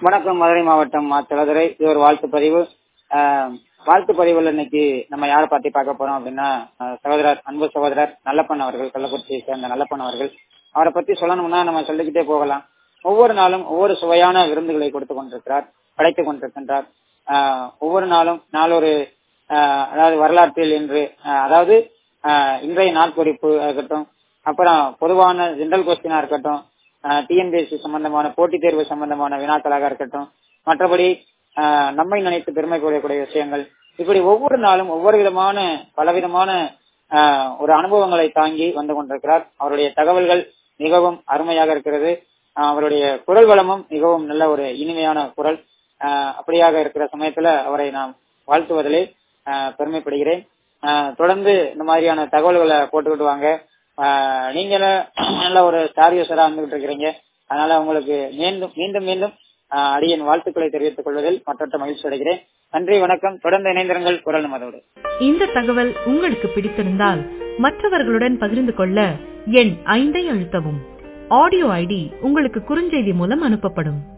வணக்கம் மதுரை மாவட்டம் மாத்தலதுரை இது ஒரு வாழ்த்து பதிவு ஆஹ் வாழ்த்து பதிவுல இன்னைக்கு நம்ம யாரை பத்தி பார்க்க போறோம் அப்படின்னா ஆஹ் சகோதரர் அன்பு சகோதரர் நல்லப்பன் அவர்கள் கள்ளக்குறிச்சியை சேர்ந்த நல்லப்பன் அவர்கள் அவரை பத்தி சொல்லணும்னா நம்ம சொல்லிக்கிட்டே போகலாம் ஒவ்வொரு நாளும் ஒவ்வொரு சுவையான விருந்துகளை கொடுத்து கொண்டிருக்கிறார் படைத்துக் கொண்டிருக்கின்றார் ஆஹ் ஒவ்வொரு நாளும் நாளொரு ஆஹ் அதாவது வரலாற்றில் இன்று ஆஹ் அதாவது ஆஹ் இன்றைய நாட்குறிப்பு இருக்கட்டும் அப்புறம் பொதுவான ஜெனரல் கொஸ்டினா இருக்கட்டும் டிஎன்பிஎஸ்சி சம்பந்தமான போட்டித் தேர்வு சம்பந்தமான வினாக்களாக இருக்கட்டும் மற்றபடி ஆஹ் நம்மை நினைத்து பெருமை கொள்ளக்கூடிய விஷயங்கள் இப்படி ஒவ்வொரு நாளும் ஒவ்வொரு விதமான பலவிதமான ஆஹ் ஒரு அனுபவங்களை தாங்கி வந்து கொண்டிருக்கிறார் அவருடைய தகவல்கள் மிகவும் அருமையாக இருக்கிறது ஆஹ் அவருடைய குரல் வளமும் மிகவும் நல்ல ஒரு இனிமையான குரல் ஆஹ் அப்படியாக இருக்கிற சமயத்துல அவரை நாம் வாழ்த்துவதிலே ஆஹ் பெருமைப்படுகிறேன் ஆஹ் தொடர்ந்து இந்த மாதிரியான தகவல்களை போட்டுக்கிட்டு வாங்க ஆஹ் நீங்க நல்ல ஒரு ஸ்டார் யூசரா வந்துகிட்டு இருக்கிறீங்க அதனால உங்களுக்கு மீண்டும் மீண்டும் மீண்டும் ஆஹ் அடியன் வாழ்த்துக்களை தெரிவித்துக் கொள்வதில் மற்றற்ற மகிழ்ச்சி அடைகிறேன் நன்றி வணக்கம் தொடர்ந்து இணைந்திருங்கள் குரல் நமதோடு இந்த தகவல் உங்களுக்கு பிடித்திருந்தால் மற்றவர்களுடன் பகிர்ந்து கொள்ள எண் ஐந்தை அழுத்தவும் ஆடியோ ஐடி உங்களுக்கு குறுஞ்செய்தி மூலம் அனுப்பப்படும்